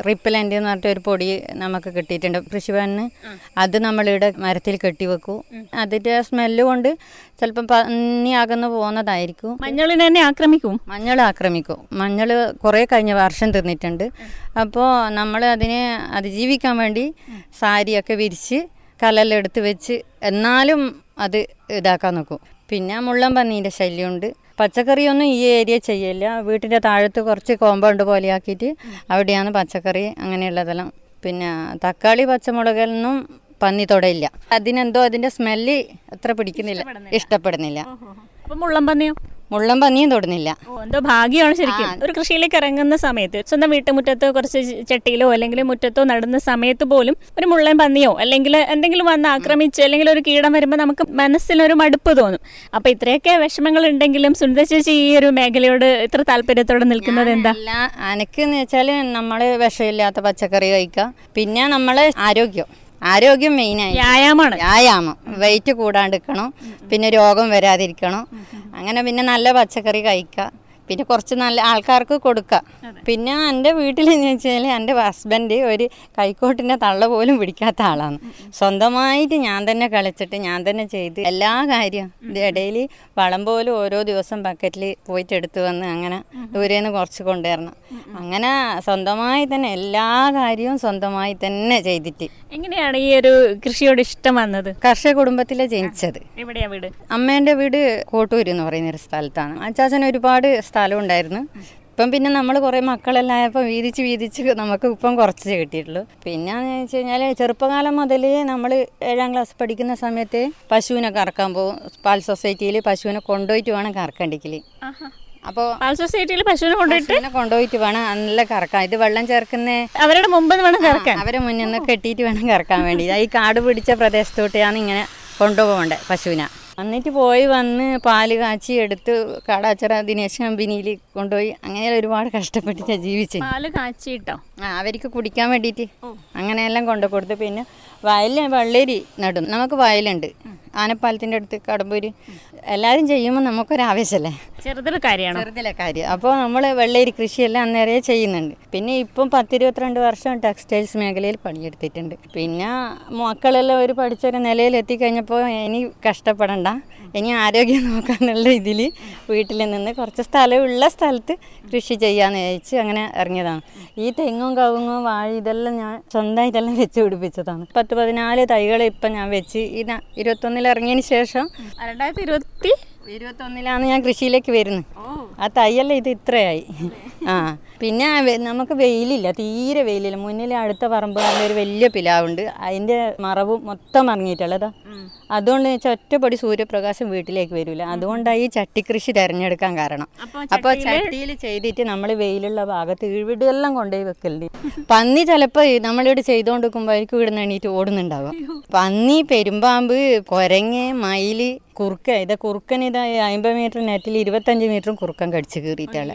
Repellent എന്ന് പറഞ്ഞിട്ട് ഒരു പൊടി നമുക്ക് കിട്ടിയിട്ടുണ്ട് കൃഷിഭവനിന് അത് നമ്മളിവിടെ മരത്തിൽ കെട്ടിവെക്കും അതിൻ്റെ സ്മെല്ല് കൊണ്ട് ചിലപ്പം പന്നി അകന്ന് പോകുന്നതായിരിക്കും മഞ്ഞളിനെ തന്നെ ആക്രമിക്കും മഞ്ഞൾ ആക്രമിക്കും മഞ്ഞൾ കുറേ കഴിഞ്ഞ വർഷം തിന്നിട്ടുണ്ട് അപ്പോൾ നമ്മൾ അതിനെ അതിജീവിക്കാൻ വേണ്ടി സാരിയൊക്കെ വിരിച്ച് കല്ലെടുത്ത് വെച്ച് എന്നാലും അത് ഇതാക്കാൻ നോക്കും പിന്നെ മുള്ളൻ പന്നീൻ്റെ ശല്യമുണ്ട് പച്ചക്കറിയൊന്നും ഈ ഏരിയ ചെയ്യില്ല വീട്ടിൻ്റെ താഴത്ത് കുറച്ച് കോമ്പൗണ്ട് പോലെ ആക്കിയിട്ട് അവിടെയാണ് പച്ചക്കറി അങ്ങനെയുള്ളതെല്ലാം പിന്നെ തക്കാളി പച്ചമുളകൊന്നും പന്നി തൊടയില്ല അതിനെന്തോ അതിൻ്റെ സ്മെല്ല് അത്ര പിടിക്കുന്നില്ല ഇഷ്ടപ്പെടുന്നില്ല അപ്പൊ മുള്ളം പന്നിയോ മുള്ളൻ പന്നിയും തൊടുന്നില്ല ഓ എന്തോ ഭാഗ്യമാണ് ശരിക്കും ഒരു കൃഷിയിലേക്ക് ഇറങ്ങുന്ന സമയത്ത് സ്വന്തം വീട്ടുമുറ്റത്ത് കുറച്ച് ചട്ടിയിലോ അല്ലെങ്കിൽ മുറ്റത്തോ നടുന്ന സമയത്ത് പോലും ഒരു മുള്ളൻ പന്നിയോ അല്ലെങ്കിൽ എന്തെങ്കിലും വന്ന് ആക്രമിച്ച് അല്ലെങ്കിൽ ഒരു കീടം വരുമ്പോൾ നമുക്ക് മനസ്സിലൊരു മടുപ്പ് തോന്നും അപ്പൊ ഇത്രയൊക്കെ വിഷമങ്ങൾ ഉണ്ടെങ്കിലും സുനിത ചേച്ചി ഈ ഒരു മേഖലയോട് ഇത്ര താല്പര്യത്തോടെ നിൽക്കുന്നത് എന്താ അല്ല അനക്കെന്ന് വെച്ചാൽ നമ്മൾ വിഷമില്ലാത്ത പച്ചക്കറി കഴിക്കുക പിന്നെ നമ്മളെ ആരോഗ്യം ആരോഗ്യം മെയിനായി വ്യായാമമാണ് വ്യായാമം വെയിറ്റ് കൂടാണ്ടിരിക്കണം പിന്നെ രോഗം വരാതിരിക്കണം അങ്ങനെ പിന്നെ നല്ല പച്ചക്കറി കഴിക്കുക പിന്നെ കുറച്ച് നല്ല ആൾക്കാർക്ക് കൊടുക്കുക പിന്നെ എൻ്റെ വീട്ടിൽ എന്ന് വെച്ചാൽ എൻ്റെ ഹസ്ബൻഡ് ഒരു കൈക്കോട്ടിൻ്റെ തള്ള പോലും പിടിക്കാത്ത ആളാണ് സ്വന്തമായിട്ട് ഞാൻ തന്നെ കളിച്ചിട്ട് ഞാൻ തന്നെ ചെയ്ത് എല്ലാ കാര്യവും ഇടയിൽ വളം പോലും ഓരോ ദിവസം ബക്കറ്റിൽ പോയിട്ട് എടുത്തു വന്ന് അങ്ങനെ ദൂരേന്ന് കുറച്ച് കൊണ്ടുവരണം അങ്ങനെ സ്വന്തമായി തന്നെ എല്ലാ കാര്യവും സ്വന്തമായി തന്നെ ചെയ്തിട്ട് എങ്ങനെയാണ് ഈ ഒരു കൃഷിയോട് ഇഷ്ടം വന്നത് കർഷക കുടുംബത്തിലെ ജനിച്ചത് എവിടെയാ വീട് അമ്മേൻ്റെ വീട് കോട്ടൂർ എന്ന് പറയുന്ന ഒരു സ്ഥലത്താണ് അച്ചാച്ചന് ഒരുപാട് സ്ഥലം ഉണ്ടായിരുന്നു ഇപ്പം പിന്നെ നമ്മൾ കുറേ മക്കളെല്ലാം ആയപ്പോൾ വീതിച്ച് വീതിച്ച് നമുക്ക് ഇപ്പം കുറച്ച് കിട്ടിയിട്ടുള്ളൂ പിന്നെ എന്ന് വെച്ച് കഴിഞ്ഞാൽ ചെറുപ്പകാലം മുതൽ നമ്മൾ ഏഴാം ക്ലാസ് പഠിക്കുന്ന സമയത്ത് പശുവിനെ കറക്കാൻ പോകും പാൽ സൊസൈറ്റിയിൽ പശുവിനെ കൊണ്ടുപോയിട്ട് വേണം കറക്കണ്ടിക്കൽ അപ്പോൾ പാൽ സൊസൈറ്റിയിൽ പശുവിനെ കൊണ്ടുപോയിട്ട് പശുവിനെ കൊണ്ടുപോയിട്ട് വേണം നല്ല കറക്കാൻ ഇത് വെള്ളം ചേർക്കുന്ന അവരുടെ മുമ്പ് വേണം കറക്കാൻ അവരെ മുന്നിൽ നിന്ന് കെട്ടിയിട്ട് വേണം കറക്കാൻ വേണ്ടി ഈ കാട് പിടിച്ച പ്രദേശത്തോട്ടെയാണ് ഇങ്ങനെ കൊണ്ടുപോകേണ്ടത് പശുവിനെ എന്നിട്ട് പോയി വന്ന് പാല് കാച്ചി എടുത്ത് കാടാച്ചറ ദിനേശ് കമ്പനിയിൽ കൊണ്ടുപോയി അങ്ങനെ ഒരുപാട് കഷ്ടപ്പെട്ടിട്ടാണ് ജീവിച്ചത് പാല് കാച്ചിട്ടോ ആ അവർക്ക് കുടിക്കാൻ വേണ്ടിയിട്ട് അങ്ങനെയെല്ലാം കൊണ്ടു കൊടുത്ത് പിന്നെ വയലിൽ വെള്ളരി നടും നമുക്ക് വയലുണ്ട് ആനപ്പാലത്തിൻ്റെ അടുത്ത് കടമ്പൂര് എല്ലാവരും ചെയ്യുമ്പോൾ നമുക്കൊരു ആവേശമല്ലേ ചെറുതൊരു കാര്യമാണോ ചെറുതിലെ കാര്യം അപ്പോൾ നമ്മൾ വെള്ളരി കൃഷിയെല്ലാം അന്നേരം ചെയ്യുന്നുണ്ട് പിന്നെ ഇപ്പം പത്തിരുപത്തിരണ്ട് വർഷം ടെക്സ്റ്റൈൽസ് മേഖലയിൽ പണിയെടുത്തിട്ടുണ്ട് പിന്നെ മക്കളെല്ലാം ഒരു പഠിച്ചൊരു നിലയിൽ എത്തിക്കഴിഞ്ഞപ്പോൾ ഇനി കഷ്ടപ്പെടണ്ട ഇനി ആരോഗ്യം നോക്കാനുള്ള ഇതിൽ വീട്ടിൽ നിന്ന് കുറച്ച് സ്ഥലമുള്ള സ്ഥലത്ത് കൃഷി ചെയ്യാന്ന് വിചാരിച്ച് അങ്ങനെ ഇറങ്ങിയതാണ് ഈ തെങ്ങും കവുങ്ങും വാഴ ഇതെല്ലാം ഞാൻ സ്വന്തമായിട്ടെല്ലാം വെച്ച് പിടിപ്പിച്ചതാണ് പത്ത് പതിനാല് തൈകൾ ഇപ്പം ഞാൻ വെച്ച് ഇത് ഇരുപത്തൊന്നിൽ ഇറങ്ങിയതിന് ശേഷം രണ്ടായിരത്തി ഇരുപത്തി ഇരുപത്തൊന്നിലാണ് ഞാൻ കൃഷിയിലേക്ക് വരുന്നത് ആ തയ്യല്ല ഇത് ഇത്രയായി ആ പിന്നെ വെ- നമുക്ക് വെയിലില്ല തീരെ വെയിലില്ല മുന്നിൽ അടുത്ത പറമ്പുകാരുടെ ഒരു വലിയ പിലാവുണ്ട് അതിൻ്റെ മറവ് മൊത്തം ഇറങ്ങിയിട്ടുള്ളതാ അതുകൊണ്ട് വെച്ചാൽ ഒറ്റപ്പടി സൂര്യപ്രകാശം വീട്ടിലേക്ക് വരില്ല അതുകൊണ്ടാണ് ഈ ചട്ടിക്കൃഷി തിരഞ്ഞെടുക്കാൻ കാരണം അപ്പോൾ ചട്ടിയിൽ ചെയ്തിട്ട് നമ്മൾ വെയിലുള്ള ഭാഗത്ത് ഇവിടെയെല്ലാം കൊണ്ടുപോയി വെക്കലുണ്ട് പന്നി ചിലപ്പോൾ നമ്മളിവിടെ ചെയ്തുകൊണ്ടിരിക്കുമ്പോഴേക്കും ഇവിടെ നിന്ന് എണീറ്റ് ഓടുന്നുണ്ടാവുക പന്നി പെരുമ്പാമ്പ് കൊരങ്ങ് മയില് കുറുക്ക ഇത് കുറുക്കൻ ഇത് അമ്പത് മീറ്റർ നെറ്റിൽ ഇരുപത്തഞ്ച് മീറ്ററും കുറുക്കൻ കടിച്ചു കീറിയിട്ടുള്ള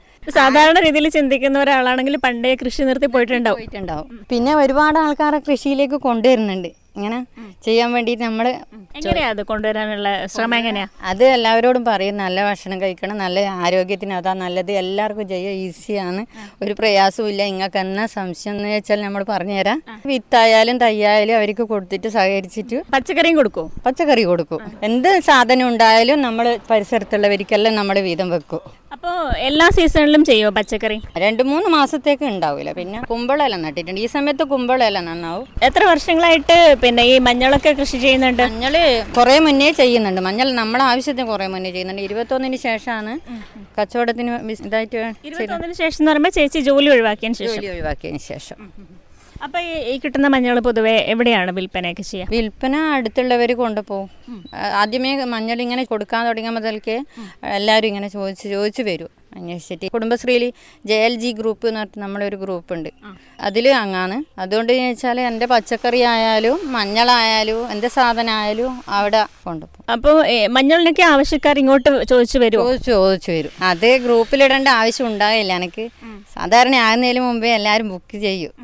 സാധാരണ രീതിയിൽ ചിന്തിക്കുന്ന ഒരാളാണെങ്കിൽ പണ്ടേ കൃഷി നിർത്തി പോയിട്ടുണ്ടാവും പോയിട്ടുണ്ടാവും പിന്നെ ഒരുപാട് ആൾക്കാരെ കൃഷിയിലേക്ക് കൊണ്ടുവരുന്നുണ്ട് ഇങ്ങനെ ചെയ്യാൻ വേണ്ടിയിട്ട് നമ്മൾ എങ്ങനെയാ അത് കൊണ്ടുവരാനുള്ള ശ്രമം എങ്ങനെയാ അത് എല്ലാവരോടും പറയും നല്ല ഭക്ഷണം കഴിക്കണം നല്ല ആരോഗ്യത്തിന് അതാ നല്ലത് എല്ലാവർക്കും ചെയ്യാൻ ഈസിയാണ് ഒരു പ്രയാസവും ഇല്ല നിങ്ങൾക്ക് എന്നാ സംശയം എന്ന് വെച്ചാൽ നമ്മൾ പറഞ്ഞുതരാം വിത്തായാലും തയ്യായാലും അവർക്ക് കൊടുത്തിട്ട് സഹകരിച്ചിട്ട് പച്ചക്കറിയും കൊടുക്കുമോ പച്ചക്കറി കൊടുക്കും എന്ത് സാധനം ഉണ്ടായാലും നമ്മൾ പരിസരത്തുള്ളവർക്കെല്ലാം നമ്മൾ വീതം വെക്കും അപ്പോൾ എല്ലാ സീസണിലും ചെയ്യുമോ പച്ചക്കറി രണ്ട് മൂന്ന് മാസത്തേക്ക് ഉണ്ടാവില്ല പിന്നെ കുമ്പളെല്ലാം നട്ടിട്ടുണ്ട് ഈ സമയത്ത് കുമ്പളെല്ലാം നന്നാവും എത്ര വർഷങ്ങളായിട്ട് പിന്നെ ഈ മഞ്ഞളൊക്കെ കൃഷി ചെയ്യുന്നുണ്ട് മഞ്ഞൾ കുറേ മുന്നേ ചെയ്യുന്നുണ്ട് മഞ്ഞൾ നമ്മളെ ആവശ്യത്തിന് കുറേ മുന്നേ ചെയ്യുന്നുണ്ട് ഇരുപത്തൊന്നിന് ശേഷമാണ് കച്ചവടത്തിന് ബിസ്- ഇതായിട്ട് ഇരുപത്തൊന്നിന് ശേഷം എന്ന് പറയുമ്പോൾ ചേച്ചി ജോലി ഒഴിവാക്കിയതിന് ശേഷം ജോലി ഒഴിവാക്കിയതിന് ശേഷം അപ്പൊ ഈ- ഈ കിട്ടുന്ന മഞ്ഞൾ പൊതുവെ എവിടെയാണ് വിൽപ്പനയൊക്കെ ചെയ്യുക വിൽപ്പന അടുത്തുള്ളവർ കൊണ്ടുപോകും ആ- ആദ്യമേ മഞ്ഞൾ ഇങ്ങനെ കൊടുക്കാൻ തുടങ്ങിയ മുതൽക്ക് എല്ലാവരും ഇങ്ങനെ ചോദിച്ച് ചോദിച്ച് വരും അന്വേഷിച്ചിട്ട് കുടുംബശ്രീയിൽ ജെ എൽ ജി ഗ്രൂപ്പ് എന്ന് പറഞ്ഞിട്ട് നമ്മളൊരു ഗ്രൂപ്പ് ഉണ്ട് അതിൽ അങ്ങാണ് അതുകൊണ്ട് എന്ന് വെച്ചാൽ എൻ്റെ പച്ചക്കറി ആയാലും മഞ്ഞളായാലും എന്ത് സാധനം ആയാലും അവിടെ കൊണ്ടുപോകും അപ്പോൾ മഞ്ഞളിനൊക്കെ ആവശ്യക്കാർ ഇങ്ങോട്ട് ചോദിച്ചു വരുമോ ചോദിച്ചു ചോദിച്ചു വരും അത് ഗ്രൂപ്പിലിടേണ്ട ആവശ്യം ഉണ്ടാകില്ല എനിക്ക് സാധാരണ ആകുന്നതിന് മുമ്പേ എല്ലാവരും ബുക്ക് ചെയ്യും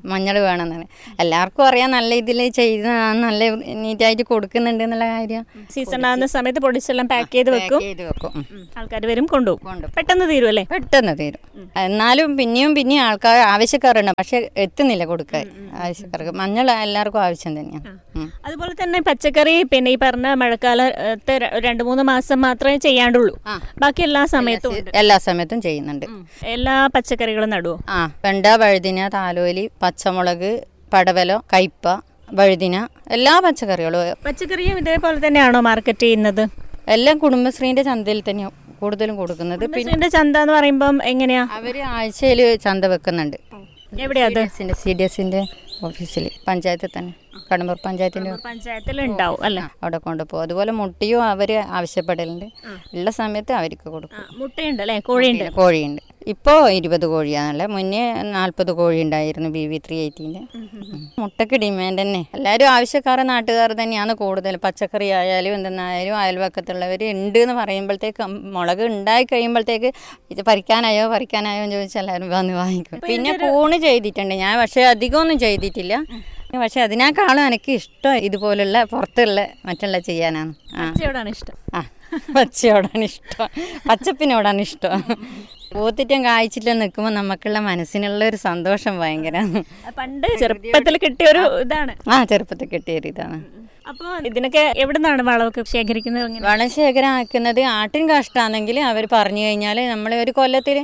മഞ്ഞൾ വേണമെന്നാണ് എല്ലാവർക്കും അറിയാം നല്ല ഇതിൽ ചെയ്ത് നല്ല നീറ്റായിട്ട് കൊടുക്കുന്നുണ്ട് എന്നുള്ള കാര്യം സീസൺ ആകുന്ന സമയത്ത് പൊടിച്ചെല്ലാം പാക്ക് ചെയ്ത് വെക്കും പാക്ക് ചെയ്ത് വെക്കും ഉം. ആൾക്കാർ വരും കൊണ്ടുപോകും കൊണ്ടുപോകും. പെട്ടെന്ന് തീരും അല്ലേ പെട്ടെന്ന് തീരും എന്നാലും പിന്നെയും പിന്നെയും ആൾക്കാർ ആവശ്യക്കാരുണ്ട് പക്ഷെ എത്തുന്നില്ല കൊടുക്കാൻ ആവശ്യക്കാർക്ക് മഞ്ഞൾ എല്ലാവർക്കും ആവശ്യം തന്നെയാണ് ഉം. അതുപോലെ തന്നെ പച്ചക്കറി പിന്നെ ഈ പറഞ്ഞ മഴക്കാലത്തെ ര- രണ്ട് മൂന്ന് മാസം മാത്രമേ ചെയ്യാണ്ടുള്ളൂ ആ. ബാക്കി എല്ലാ സമയത്തും ഉണ്ട് എല്ലാ സമയത്തും ചെയ്യുന്നുണ്ട് എല്ലാ പച്ചക്കറികളും നടുവോ ആ വെണ്ട വഴുതിന താലോലി പച്ചമുളക് പടവലം കയ്പ വഴുതിന എല്ലാ പച്ചക്കറികളും പച്ചക്കറിയും ഇതേപോലെ തന്നെയാണോ മാർക്കറ്റ് ചെയ്യുന്നത് എല്ലാം കുടുംബശ്രീന്റെ ചന്തയിൽ തന്നെ കൂടുതലും കൊടുക്കുന്നത് പിന്നെ ഇതിന്റെ ചന്ത എന്ന് പറയുമ്പം എങ്ങനെയാ അവര് ആഴ്ചയിൽ ചന്ത വെക്കുന്നുണ്ട് എവിടെയാ അത് സി ഡി എസിന്റെ ഓഫീസിൽ പഞ്ചായത്തിൽ തന്നെ കടമ്പൂർ പഞ്ചായത്തിന്റെ പഞ്ചായത്തിൽ ഉണ്ടാവും അല്ലേ അവിടെ കൊണ്ടുപോകും അതുപോലെ മുട്ടയും അവര് ആവശ്യപ്പെടലുണ്ട് ഉള്ള സമയത്ത് അവർക്ക് കൊടുക്കും ആ, മുട്ടയുണ്ട് അല്ലേ കോഴിയുണ്ട് പിന്നെ കോഴിയുണ്ട് ഇപ്പോൾ ഇരുപത് കോഴിയാണല്ലേ മുന്നേ നാൽപ്പത് കോഴി ഉണ്ടായിരുന്നു ബി വി ത്രീ എയ്റ്റീൻ്റെ മുട്ടയ്ക്ക് ഡിമാൻഡ് തന്നെ എല്ലാവരും ആവശ്യക്കാർ നാട്ടുകാർ തന്നെയാണ് കൂടുതൽ പച്ചക്കറി ആയാലും എന്തെന്നായാലും അയൽവക്കത്തുള്ളവർ ഉണ്ട് എന്ന് പറയുമ്പോഴത്തേക്ക് മുളക് ഉണ്ടായി കഴിയുമ്പോഴത്തേക്ക് ഇത് പറിക്കാനായോ പറിക്കാനായോ എന്ന് ചോദിച്ചാൽ എല്ലാവരും വന്ന് വാങ്ങിക്കും പിന്നെ കൂണ് ചെയ്തിട്ടുണ്ട് ഞാൻ പക്ഷേ അധികമൊന്നും ചെയ്തിട്ടില്ല പക്ഷെ അതിനേക്കാളും എനിക്ക് ഇഷ്ടം ഇതുപോലുള്ള പുറത്തുള്ള മറ്റുള്ള ചെയ്യാനാണ് ആ പച്ചയോടാണ് ഇഷ്ടം ആ പച്ചയോടാണ് ഇഷ്ടം പച്ചപ്പിനോടാണ് ഇഷ്ടം പൂത്തിറ്റം കായ്ച്ചിട്ട് നിൽക്കുമ്പോൾ നമുക്കുള്ള മനസ്സിനുള്ള ഒരു സന്തോഷം ഭയങ്കര പണ്ട് ചെറുപ്പത്തിൽ കിട്ടിയ ഒരു ഇതാണ് ആ ചെറുപ്പത്തിൽ കിട്ടിയൊരു ഇതാണ് അപ്പോൾ ഇതിനൊക്കെ എവിടെ നിന്നാണ് വളമൊക്കെ ശേഖരിക്കുന്നത് എങ്ങനെ വളം ശേഖരം ആക്കുന്നത് ആട്ടിൻ കാഷ്ടാണെങ്കിൽ അവർ പറഞ്ഞു കഴിഞ്ഞാൽ നമ്മൾ ഒരു കൊല്ലത്തിൽ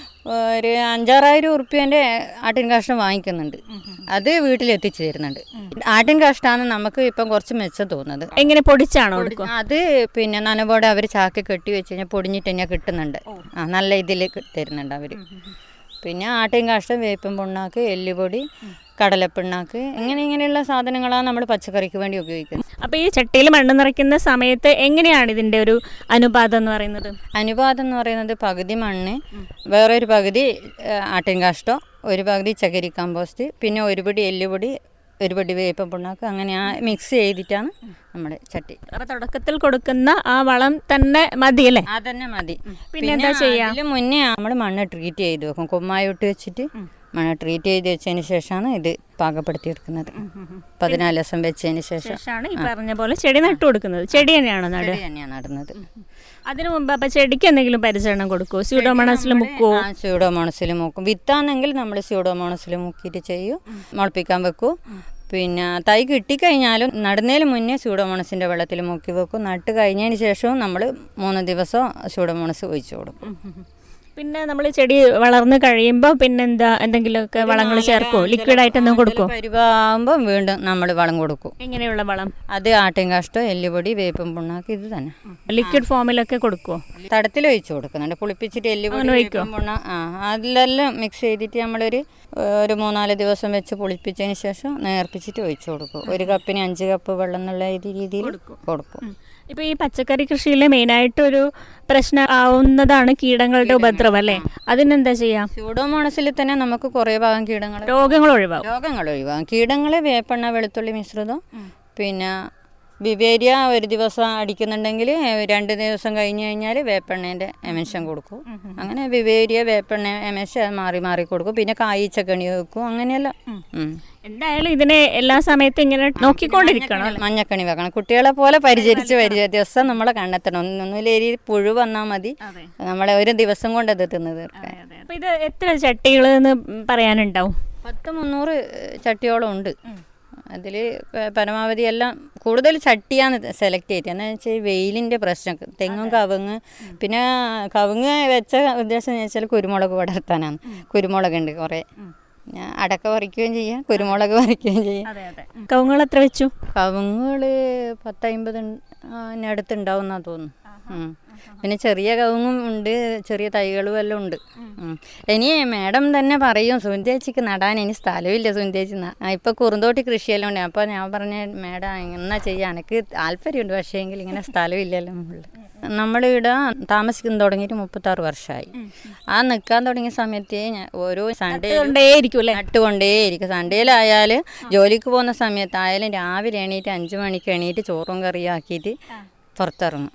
ഒരു അഞ്ചാറായിരം ഉറുപ്പ്യൻ്റെ ആട്ടിൻ കാഷ്ടം വാങ്ങിക്കുന്നുണ്ട് അത് വീട്ടിലെത്തിച്ചു തരുന്നുണ്ട് ആട്ടിൻ കാഷ്ടാണ് നമുക്ക് ഇപ്പം കുറച്ച് മെച്ചം തോന്നുന്നത് എങ്ങനെ പൊടിച്ചാണോ എടുക്കുക അത് പിന്നെ നനവോടെ അവർ ചാക്കി കെട്ടി വെച്ച് കഴിഞ്ഞാൽ പൊടിഞ്ഞിട്ട് തന്നെ കിട്ടുന്നുണ്ട് ആ നല്ല ഇതിൽ തരുന്നുണ്ട് അവർ പിന്നെ ആട്ടിൻ കാഷ്ടം വേപ്പും പുണ്ണാക്ക് എല്ലുപൊടി കടലപ്പിണ്ണാക്ക് ഇങ്ങനെ ഇങ്ങനെയുള്ള സാധനങ്ങളാണ് നമ്മൾ പച്ചക്കറിക്ക് വേണ്ടി ഉപയോഗിക്കുന്നത് അപ്പോൾ ഈ ചട്ടിയിൽ മണ്ണ് നിറയ്ക്കുന്ന സമയത്ത് എങ്ങനെയാണ് ഇതിന്റെ ഒരു അനുപാതം എന്ന് പറയുന്നത് അനുപാതം എന്ന് പറയുന്നത് പകുതി മണ്ണ് വേറൊരു പകുതി ആ, ആട്ടിൻ കാഷ്ടം ഒരു പകുതി ചകിരി കമ്പോസ്റ്റ് പിന്നെ ഒരു പിടി എല്ലുപൊടി ഒരു പിടി വേപ്പും പുണ്ണാക്ക് അങ്ങനെ ആ മിക്സ് ചെയ്തിട്ടാണ് നമ്മുടെ ചട്ടി അപ്പോൾ തുടക്കത്തിൽ കൊടുക്കുന്ന ആ വളം തന്നെ മതി അല്ലേ അതന്നെ മതി പിന്നെ എന്താ ചെയ്യാ? അതില് മുന്നേ നമ്മൾ മണ്ണ് ട്രീറ്റ് ചെയ്ത് വെക്കും കുമ്മായിട്ട് വെച്ചിട്ട് മണ്ണ് ട്രീറ്റ് ചെയ്ത് വെച്ചതിന് ശേഷമാണ് ഇത് പാകപ്പെടുത്തി എടുക്കുന്നത് പതിനാല് ദിവസം വെച്ചതിന് ശേഷം ശേഷമാണ് ഈ പറഞ്ഞ പോലെ ചെടി നട്ടു കൊടുക്കുന്നത് ചെടി തന്നെയാണോ നടുക ചെടി തന്നെയാണ് നടുന്നത് അതിനു മുമ്പ് അപ്പൊ ചെടിക്ക് എന്തെങ്കിലും പരിചരണം കൊടുക്കുമോ സ്യൂഡോമണസിൽ മുക്കുവോ ആ സ്യൂഡോമോണസിൽ മുക്കും വിത്താണെങ്കിൽ നമ്മൾ സ്യൂഡോമോണസിൽ മുക്കിയിട്ട് ചെയ്യും മുളപ്പിക്കാൻ വെക്കും പിന്നെ തൈ കിട്ടിക്കഴിഞ്ഞാലും നടുന്നതിന് മുന്നേ സ്യൂഡോമോണസിൻ്റെ വെള്ളത്തിൽ മുക്കി വെക്കും നട്ട് കഴിഞ്ഞതിന് ശേഷവും നമ്മൾ മൂന്ന് ദിവസം സ്യൂഡോമോണസ് ഒഴിച്ചു കൊടുക്കും പിന്നെ നമ്മൾ ചെടി വളർന്നു കഴിയുമ്പോൾ പിന്നെന്താ എന്തെങ്കിലുമൊക്കെ വളങ്ങൾ ചേർക്കുമോ ലിക്വിഡ് ആയിട്ട് എന്തെങ്കിലും കൊടുക്കുമോ പരിവാകുമ്പോൾ വീണ്ടും നമ്മൾ വളം കൊടുക്കും എങ്ങനെയുള്ള വളം അത് ആട്ടിൻ കാഷ്ടം എല്ലുപൊടി വേപ്പും പുണ്ണാക്ക് ഇത് തന്നെ ലിക്വിഡ് ഫോമിലൊക്കെ കൊടുക്കുമോ തടത്തിൽ ഒഴിച്ചു കൊടുക്കുന്നുണ്ട് പുളിപ്പിച്ചിട്ട് എല്ലുപൊടി വേപ്പും പുണ്ണ ആ അതിലെല്ലാം മിക്സ് ചെയ്തിട്ട് നമ്മളൊരു ഒരു മൂന്നാല് ദിവസം വെച്ച് പുളിപ്പിച്ചതിന് ശേഷം നേർപ്പിച്ചിട്ട് ഒഴിച്ചു കൊടുക്കും ഒരു കപ്പിന് അഞ്ച് കപ്പ് വെള്ളം എന്നുള്ള ഇത് രീതിയിൽ കൊടുക്കും ഇപ്പൊ ഈ പച്ചക്കറി കൃഷിയിൽ മെയിനായിട്ടൊരു പ്രശ്നം ആവുന്നതാണ് കീടങ്ങളുടെ ഉപദ്രവം അല്ലേ അതിനെന്താ ചെയ്യാം സ്യൂഡോമോണസിൽ തന്നെ നമുക്ക് കുറേ ഭാഗം കീടങ്ങൾ രോഗങ്ങൾ ഒഴിവാകും രോഗങ്ങൾ ഒഴിവാകും കീടങ്ങൾ വേപ്പെണ്ണ വെളുത്തുള്ളി മിശ്രിതം പിന്നെ ബിവേരിയ ഒരു ദിവസം അടിക്കുന്നുണ്ടെങ്കിൽ രണ്ട് ദിവസം കഴിഞ്ഞ് കഴിഞ്ഞാൽ വേപ്പെണ്ണേൻ്റെ എമൻഷൻ കൊടുക്കും അങ്ങനെ ബിവേരിയ വേപ്പെണ്ണ എമൻഷൻ മാറി മാറി കൊടുക്കും പിന്നെ കായ്ച്ചക്കണി വെക്കും അങ്ങനെയെല്ലാം ഉം. എന്തായാലും ഇതിനെ എല്ലാ സമയത്തും ഇങ്ങനെ നോക്കിക്കൊണ്ടിരിക്കണം അല്ലേ? മഞ്ഞക്കണി വെക്കണം കുട്ടികളെ പോലെ പരിചരിച്ച് പരിചയ ദിവസം നമ്മളെ കണ്ടെത്തണം ഒന്നുമില്ല പുഴു വന്നാൽ മതി നമ്മളെ ഒരു ദിവസം കൊണ്ട് അത് തിന്ന് തീർക്കാൻ അപ്പൊ ഇത് എത്ര ചട്ടികൾ എന്ന് പറയാനുണ്ടാവും പത്ത് മുന്നൂറ് ചട്ടിയോളം ഉണ്ട് അതിൽ പരമാവധി എല്ലാം കൂടുതൽ ചട്ടിയാണ് സെലക്ട് ചെയ്തത് എന്ന് വെച്ചാൽ വെയിലിൻ്റെ പ്രശ്നം തെങ്ങും കവുങ്ങ് പിന്നെ കവുങ്ങ് വെച്ച ഉദ്ദേശം എന്ന് വെച്ചാൽ കുരുമുളക് വളർത്താനാണ് കുരുമുളകുണ്ട് കുറേ ഞാൻ അടക്ക പറിക്കുകയും ചെയ്യാം കുരുമുളക് പറിക്കുകയും ചെയ്യാം കവുങ്ങൾ എത്ര വെച്ചു കവുങ്ങുകൾ പത്തമ്പത് അടുത്തുണ്ടാവും എന്നാ തോന്നുന്നു ഉം. പിന്നെ ചെറിയ കവുങ്ങും ഉണ്ട് ചെറിയ തൈകളും എല്ലാം ഉണ്ട് ഉം. ഇനി മാഡം തന്നെ പറയും സുന്ദേശിക്ക് നടാൻ ഇനി സ്ഥലമില്ല സുന്ദേശി ഇപ്പൊ കുറുന്തോട്ടി കൃഷിയെല്ലാം ഉണ്ട് അപ്പോൾ ഞാൻ പറഞ്ഞ മാഡം എന്നാ ചെയ്യാൻ എനിക്ക് താല്പര്യമുണ്ട് പക്ഷേ എങ്കിൽ ഇങ്ങനെ സ്ഥലമില്ലല്ലോ മുകളിൽ നമ്മളിവിടെ താമസിക്കുന്ന തുടങ്ങിയിട്ട് മുപ്പത്താറ് വർഷമായി ആ നിൽക്കാൻ തുടങ്ങിയ സമയത്ത് ഞാൻ ഓരോ സൺഡേ കൊണ്ടേയിരിക്കും അല്ലേ നട്ടുകൊണ്ടേയിരിക്കും സൺഡേയിലായാൽ ജോലിക്ക് പോകുന്ന സമയത്തായാലും രാവിലെ എണീറ്റ് അഞ്ച് മണിക്ക് എണീറ്റ് ചോറും കറിയും ആക്കിയിട്ട് പുറത്തിറങ്ങും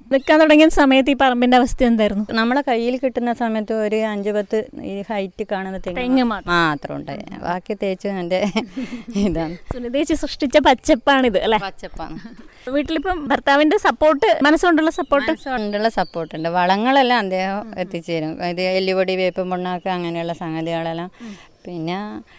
നിൽക്കാൻ തുടങ്ങിയ സമയത്ത് ഈ പറമ്പിന്റെ അവസ്ഥ എന്തായിരുന്നു നമ്മളെ കയ്യിൽ കിട്ടുന്ന സമയത്ത് ഒരു അഞ്ച് പത്ത് ഈ ഹൈറ്റ് കാണുന്ന തെങ്ങ് തെങ്ങ് മാത്രം. മാത്രം ഉണ്ടായി ബാക്കി തേച്ച് എൻ്റെ ഇതാണ് സുനിതേച്ചി സൃഷ്ടിച്ച പച്ചപ്പാണിത് അല്ലെ പച്ചപ്പാണ് വീട്ടിലിപ്പം ഭർത്താവിന്റെ സപ്പോർട്ട് മനസ്സുകൊണ്ടുള്ള സപ്പോർട്ട് മനസ്സുകൊണ്ടുള്ള സപ്പോർട്ടുണ്ട് വളങ്ങളെല്ലാം അദ്ദേഹം എത്തിച്ചു തരും ഇത് എല്ലുപൊടി വേപ്പും പുണ്ണാക്ക് അങ്ങനെയുള്ള സംഗതികളെല്ലാം പിന്നെ